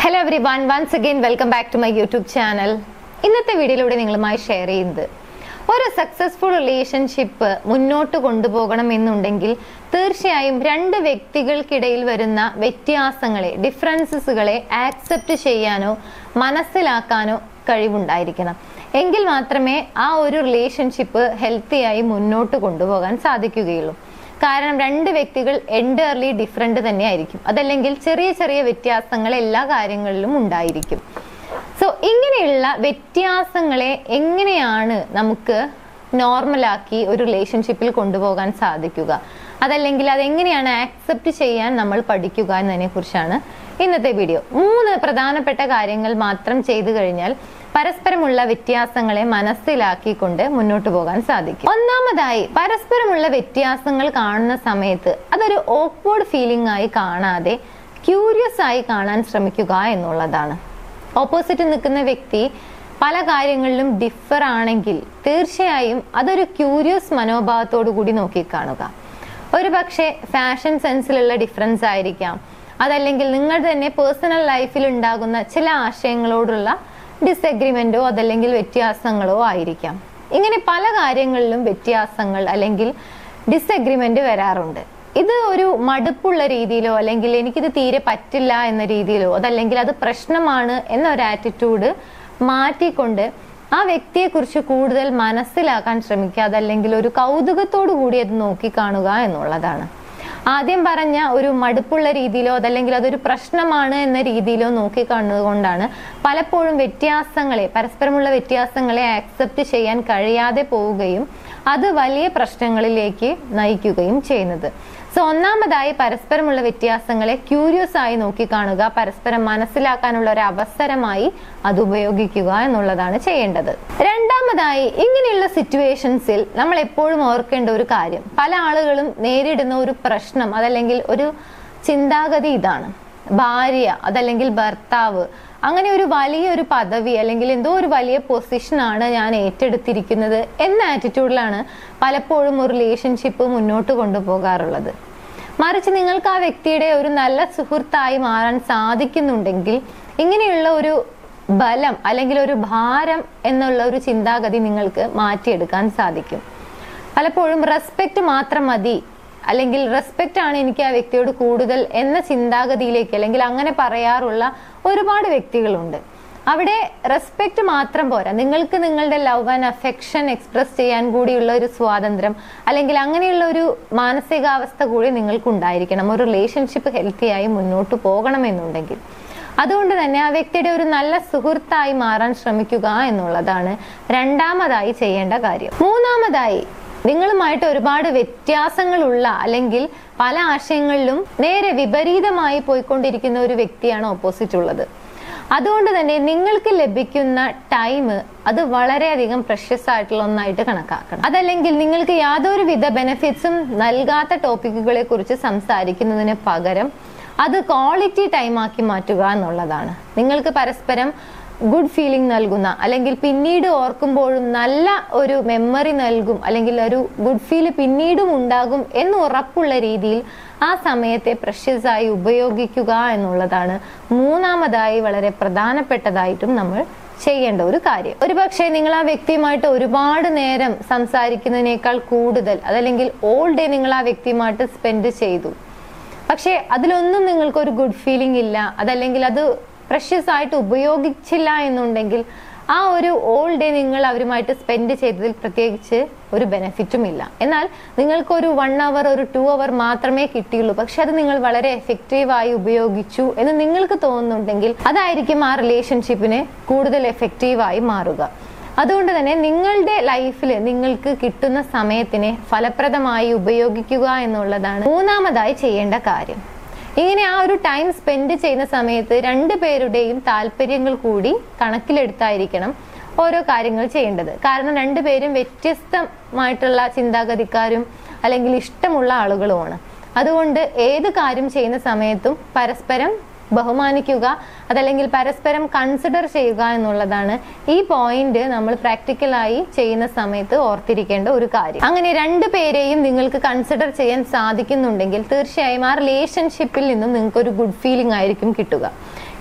hello everyone once again welcome back to my YouTube channel ഇന്നത്തെ വീഡിയോയിലൂടെ നിങ്ങളുമായി share ചെയ്യുന്നത് ഒരു സക്സസ്ഫുൾ റിലേഷൻഷിപ്പ് മുന്നോട്ട് കൊണ്ടുപോകണം എന്നുണ്ടെങ്കിൽ തീർച്ചയായും രണ്ട് വ്യക്തികൾക്കിടയിൽ വരുന്ന വ്യത്യാസങ്ങളെ ഡിഫറൻസസുകളെ ആക്സെപ്റ്റ് ചെയ്യാനോ മനസ്സിലാക്കാനോ കഴിവുണ്ടായിരിക്കണം എങ്കിൽ മാത്രമേ ആ ഒരു റിലേഷൻഷിപ്പ് ഹെൽത്തിയായി മുന്നോട്ട് കൊണ്ടുപോകാൻ സാധിക്കുകയുള്ളൂ കാരണം രണ്ട് വ്യക്തികൾ എൻറ്റയർലി ഡിഫറെന്റ് തന്നെയായിരിക്കും അതല്ലെങ്കിൽ ചെറിയ ചെറിയ വ്യത്യാസങ്ങൾ എല്ലാ കാര്യങ്ങളിലും ഉണ്ടായിരിക്കും സോ ഇങ്ങനെയുള്ള വ്യത്യാസങ്ങളെ എങ്ങനെയാണ് നമുക്ക് നോർമലാക്കി ഒരു റിലേഷൻഷിപ്പിൽ കൊണ്ടുപോകാൻ സാധിക്കുക അതല്ലെങ്കിൽ അതെങ്ങനെയാണ് ആക്സെപ്റ്റ് ചെയ്യാൻ നമ്മൾ പഠിക്കുക എന്നതിനെ കുറിച്ചാണ് ഇന്നത്തെ വീഡിയോ മൂന്ന് പ്രധാനപ്പെട്ട കാര്യങ്ങൾ മാത്രം ചെയ്തു കഴിഞ്ഞാൽ പരസ്പരമുള്ള വ്യത്യാസങ്ങളെ മനസ്സിലാക്കിക്കൊണ്ട് മുന്നോട്ട് പോകാൻ സാധിക്കും ഒന്നാമതായി പരസ്പരമുള്ള വ്യത്യാസങ്ങൾ കാണുന്ന സമയത്ത് അതൊരു ഓക്വേർഡ് ഫീലിംഗ് ആയി കാണാതെ ക്യൂരിയസ് ആയി കാണാൻ ശ്രമിക്കുക എന്നുള്ളതാണ് ഓപ്പോസിറ്റ് നിൽക്കുന്ന വ്യക്തി പല കാര്യങ്ങളിലും ഡിഫർ ആണെങ്കിൽ തീർച്ചയായും അതൊരു ക്യൂരിയസ് മനോഭാവത്തോടു കൂടി നോക്കിക്കാണുക ഒരു പക്ഷേ ഫാഷൻ സെൻസിലുള്ള ഡിഫറൻസ് ആയിരിക്കാം അതല്ലെങ്കിൽ നിങ്ങൾ തന്നെ പേഴ്സണൽ ലൈഫിൽ ഉണ്ടാകുന്ന ചില ആശയങ്ങളോടുള്ള ഡിസഗ്രിമെന്റോ അതല്ലെങ്കിൽ വ്യത്യാസങ്ങളോ ആയിരിക്കാം ഇങ്ങനെ പല കാര്യങ്ങളിലും വ്യത്യാസങ്ങൾ അല്ലെങ്കിൽ ഡിസഗ്രിമെന്റ് വരാറുണ്ട് ഇത് ഒരു മടുപ്പുള്ള രീതിയിലോ അല്ലെങ്കിൽ എനിക്കിത് തീരെ പറ്റില്ല എന്ന രീതിയിലോ അതല്ലെങ്കിൽ അത് പ്രശ്നമാണ് എന്നൊരു ആറ്റിറ്റ്യൂഡ് മാറ്റിക്കൊണ്ട് ആ വ്യക്തിയെക്കുറിച്ച് കൂടുതൽ മനസ്സിലാക്കാൻ ശ്രമിക്കുക അതല്ലെങ്കിൽ ഒരു കൗതുകത്തോടു കൂടി അത് നോക്കിക്കാണുക എന്നുള്ളതാണ് ആദ്യം പറഞ്ഞ ഒരു മടുപ്പുള്ള രീതിയിലോ അതല്ലെങ്കിൽ അതൊരു പ്രശ്നമാണ് എന്ന രീതിയിലോ നോക്കിക്കാണുന്നത് കൊണ്ടാണ് പലപ്പോഴും വ്യത്യാസങ്ങളെ പരസ്പരമുള്ള വ്യത്യാസങ്ങളെ ആക്സെപ്റ്റ് ചെയ്യാൻ കഴിയാതെ പോവുകയും അത് വലിയ പ്രശ്നങ്ങളിലേക്ക് നയിക്കുകയും ചെയ്യുന്നത് സോ ഒന്നാമതായി പരസ്പരമുള്ള വ്യത്യാസങ്ങളെ ക്യൂരിയസ് ആയി നോക്കിക്കാണുക പരസ്പരം മനസ്സിലാക്കാനുള്ള ഒരു അവസരമായി അത് ഉപയോഗിക്കുക എന്നുള്ളതാണ് ചെയ്യേണ്ടത് രണ്ടാമതായി ഇങ്ങനെയുള്ള സിറ്റുവേഷൻസിൽ നമ്മൾ എപ്പോഴും ഓർക്കേണ്ട ഒരു കാര്യം പല ആളുകളും നേരിടുന്ന ഒരു പ്രശ്നം അതല്ലെങ്കിൽ ഒരു ചിന്താഗതി ഇതാണ് ഭാര്യ അതല്ലെങ്കിൽ ഭർത്താവ് അങ്ങനെ ഒരു വലിയൊരു പദവി അല്ലെങ്കിൽ എന്തോ ഒരു വലിയ പൊസിഷനാണ് ഞാൻ ഏറ്റെടുത്തിരിക്കുന്നത് എന്ന ആറ്റിറ്റ്യൂഡിലാണ് പലപ്പോഴും ഒരു റിലേഷൻഷിപ്പ് മുന്നോട്ട് കൊണ്ടുപോകാറുള്ളത് മറിച്ച് നിങ്ങൾക്ക് ആ വ്യക്തിയുടെ ഒരു നല്ല സുഹൃത്തായി മാറാൻ സാധിക്കുന്നുണ്ടെങ്കിൽ ഇങ്ങനെയുള്ള ഒരു ബലം അല്ലെങ്കിൽ ഒരു ഭാരം എന്നുള്ള ഒരു ചിന്താഗതി നിങ്ങൾക്ക് മാറ്റിയെടുക്കാൻ സാധിക്കും പലപ്പോഴും റെസ്പെക്റ്റ് മാത്രം മതി അല്ലെങ്കിൽ റെസ്പെക്റ്റ് ആണ് എനിക്ക് ആ വ്യക്തിയോട് കൂടുതൽ എന്ന ചിന്താഗതിയിലേക്ക് അല്ലെങ്കിൽ അങ്ങനെ പറയാറുള്ള ഒരുപാട് വ്യക്തികളുണ്ട് അവിടെ റെസ്പെക്റ്റ് മാത്രം പോരാ നിങ്ങൾക്ക് നിങ്ങളുടെ ലവ് ആൻഡ് അഫെക്ഷൻ എക്സ്പ്രസ് ചെയ്യാൻ കൂടിയുള്ള ഒരു സ്വാതന്ത്ര്യം അല്ലെങ്കിൽ അങ്ങനെയുള്ള ഒരു മാനസികാവസ്ഥ കൂടി നിങ്ങൾക്ക് ഉണ്ടായിരിക്കണം ഒരു റിലേഷൻഷിപ്പ് ഹെൽത്തിയായി മുന്നോട്ട് പോകണമെന്നുണ്ടെങ്കിൽ അതുകൊണ്ട് തന്നെ ആ വ്യക്തിയുടെ ഒരു നല്ല സുഹൃത്തായി മാറാൻ ശ്രമിക്കുക എന്നുള്ളതാണ് രണ്ടാമതായി ചെയ്യേണ്ട കാര്യം മൂന്നാമതായി നിങ്ങളുമായിട്ട് ഒരുപാട് വ്യത്യാസങ്ങളുള്ള അല്ലെങ്കിൽ പല ആശയങ്ങളിലും നേരെ വിപരീതമായി പോയിക്കൊണ്ടിരിക്കുന്ന ഒരു വ്യക്തിയാണ് ഓപ്പോസിറ്റ് ഉള്ളത് അതുകൊണ്ട് തന്നെ നിങ്ങൾക്ക് ലഭിക്കുന്ന ടൈം അത് വളരെയധികം പ്രഷ്യസ് ആയിട്ടുള്ള ഒന്നായിട്ട് കണക്കാക്കണം അതല്ലെങ്കിൽ നിങ്ങൾക്ക് യാതൊരുവിധ ബെനിഫിറ്റ്സും നൽകാത്ത ടോപ്പിക്കുകളെ കുറിച്ച് സംസാരിക്കുന്നതിന് പകരം അത് ക്വാളിറ്റി ടൈം ആക്കി മാറ്റുക എന്നുള്ളതാണ് നിങ്ങൾക്ക് പരസ്പരം ഗുഡ് ഫീലിംഗ് നൽകുന്ന അല്ലെങ്കിൽ പിന്നീട് ഓർക്കുമ്പോഴും നല്ല ഒരു മെമ്മറി നൽകും അല്ലെങ്കിൽ ഒരു ഗുഡ് ഫീൽ പിന്നീടും ഉണ്ടാകും എന്ന് ഉറപ്പുള്ള രീതിയിൽ ആ സമയത്തെ പ്രഷ്യസ് ആയി ഉപയോഗിക്കുക എന്നുള്ളതാണ് മൂന്നാമതായി വളരെ പ്രധാനപ്പെട്ടതായിട്ടും നമ്മൾ ചെയ്യേണ്ട ഒരു കാര്യം ഒരുപക്ഷെ നിങ്ങൾ ആ വ്യക്തിയുമായിട്ട് ഒരുപാട് നേരം സംസാരിക്കുന്നതിനേക്കാൾ കൂടുതൽ അതല്ലെങ്കിൽ ഓൾ ഡേ നിങ്ങൾ ആ വ്യക്തിയുമായിട്ട് സ്പെൻഡ് ചെയ്തു പക്ഷേ അതിലൊന്നും നിങ്ങൾക്ക് ഒരു ഗുഡ് ഫീലിംഗ് ഇല്ല അതല്ലെങ്കിൽ അത് പ്രഷ്യസ് ആയിട്ട് ഉപയോഗിച്ചില്ല എന്നുണ്ടെങ്കിൽ ആ ഒരു ഓൾ ഡേ നിങ്ങൾ അവരുമായിട്ട് സ്പെൻഡ് ചെയ്തതിൽ പ്രത്യേകിച്ച് ഒരു ബെനിഫിറ്റും ഇല്ല എന്നാൽ നിങ്ങൾക്ക് ഒരു വൺ അവർ ഒരു ടു അവർ മാത്രമേ കിട്ടിയുള്ളൂ പക്ഷെ അത് നിങ്ങൾ വളരെ എഫക്റ്റീവായി ഉപയോഗിച്ചു എന്ന് നിങ്ങൾക്ക് തോന്നുന്നുണ്ടെങ്കിൽ അതായിരിക്കും ആ റിലേഷൻഷിപ്പിന് കൂടുതൽ എഫക്റ്റീവായി മാറുക അതുകൊണ്ട് തന്നെ നിങ്ങളുടെ ലൈഫിൽ നിങ്ങൾക്ക് കിട്ടുന്ന സമയത്തിനെ ഫലപ്രദമായി ഉപയോഗിക്കുക എന്നുള്ളതാണ് മൂന്നാമതായി ചെയ്യേണ്ട കാര്യം ഇങ്ങനെ ആ ഒരു ടൈം സ്പെൻഡ് ചെയ്യുന്ന സമയത്ത് രണ്ടു പേരുടെയും താല്പര്യങ്ങൾ കൂടി കണക്കിലെടുത്തായിരിക്കണം ഓരോ കാര്യങ്ങൾ ചെയ്യേണ്ടത് കാരണം രണ്ടുപേരും വ്യത്യസ്തമായിട്ടുള്ള ചിന്താഗതിക്കാരും അല്ലെങ്കിൽ ഇഷ്ടമുള്ള ആളുകളുമാണ് അതുകൊണ്ട് ഏത് കാര്യം ചെയ്യുന്ന സമയത്തും പരസ്പരം ബഹുമാനിക്കുക അതല്ലെങ്കിൽ പരസ്പരം കൺസിഡർ ചെയ്യുക എന്നുള്ളതാണ് ഈ പോയിന്റ് നമ്മൾ പ്രാക്ടിക്കലായി ചെയ്യുന്ന സമയത്ത് ഓർത്തിരിക്കേണ്ട ഒരു കാര്യം അങ്ങനെ രണ്ടു പേരെയും നിങ്ങൾക്ക് കൺസിഡർ ചെയ്യാൻ സാധിക്കുന്നുണ്ടെങ്കിൽ തീർച്ചയായും ആ റിലേഷൻഷിപ്പിൽ നിന്നും നിങ്ങൾക്ക് ഒരു ഗുഡ് ഫീലിംഗ് ആയിരിക്കും കിട്ടുക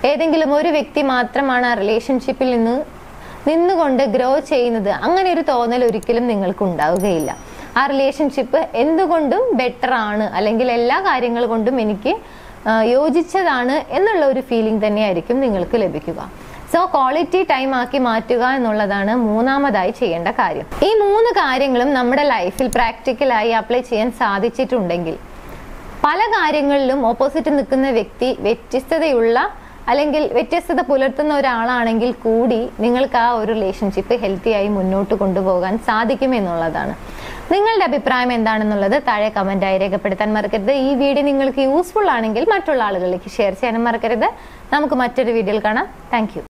ഏതെങ്കിലും ഒരു വ്യക്തി മാത്രമാണ് ആ റിലേഷൻഷിപ്പിൽ നിന്ന് നിന്നുകൊണ്ട് ഗ്രോ ചെയ്യുന്നത് അങ്ങനെ ഒരു തോന്നൽ ഒരിക്കലും നിങ്ങൾക്ക് ഉണ്ടാവുകയില്ല ആ റിലേഷൻഷിപ്പ് എന്തുകൊണ്ടും ബെറ്റർ ആണ് അല്ലെങ്കിൽ എല്ലാ കാര്യങ്ങൾ കൊണ്ടും എനിക്ക് ആ, യോജിച്ചതാണ് എന്നുള്ള ഒരു ഫീലിംഗ് തന്നെയായിരിക്കും നിങ്ങൾക്ക് ലഭിക്കുക സോ ക്വാളിറ്റി ടൈം ആക്കി മാറ്റുക എന്നുള്ളതാണ് മൂന്നാമതായി ചെയ്യേണ്ട കാര്യം ഈ മൂന്ന് കാര്യങ്ങളും നമ്മുടെ ലൈഫിൽ പ്രാക്ടിക്കലായി അപ്ലൈ ചെയ്യാൻ സാധിച്ചിട്ടുണ്ടെങ്കിൽ പല കാര്യങ്ങളിലും ഓപ്പോസിറ്റ് നിൽക്കുന്ന വ്യക്തി വ്യത്യസ്തതയുള്ള അല്ലെങ്കിൽ വ്യത്യസ്തത പുലർത്തുന്ന ഒരാളാണെങ്കിൽ കൂടി നിങ്ങൾക്ക് ആ ഒരു റിലേഷൻഷിപ്പ് ഹെൽത്തി ആയി മുന്നോട്ട് കൊണ്ടുപോകാൻ സാധിക്കും എന്നുള്ളതാണ് നിങ്ങളുടെ അഭിപ്രായം എന്താണെന്നുള്ളത് താഴെ കമന്റായി രേഖപ്പെടുത്താൻ മറക്കരുത് ഈ വീഡിയോ നിങ്ങൾക്ക് യൂസ്ഫുൾ ആണെങ്കിൽ മറ്റുള്ള ആളുകളിലേക്ക് ഷെയർ ചെയ്യാനും മറക്കരുത് നമുക്ക് മറ്റൊരു വീഡിയോയിൽ കാണാം താങ്ക്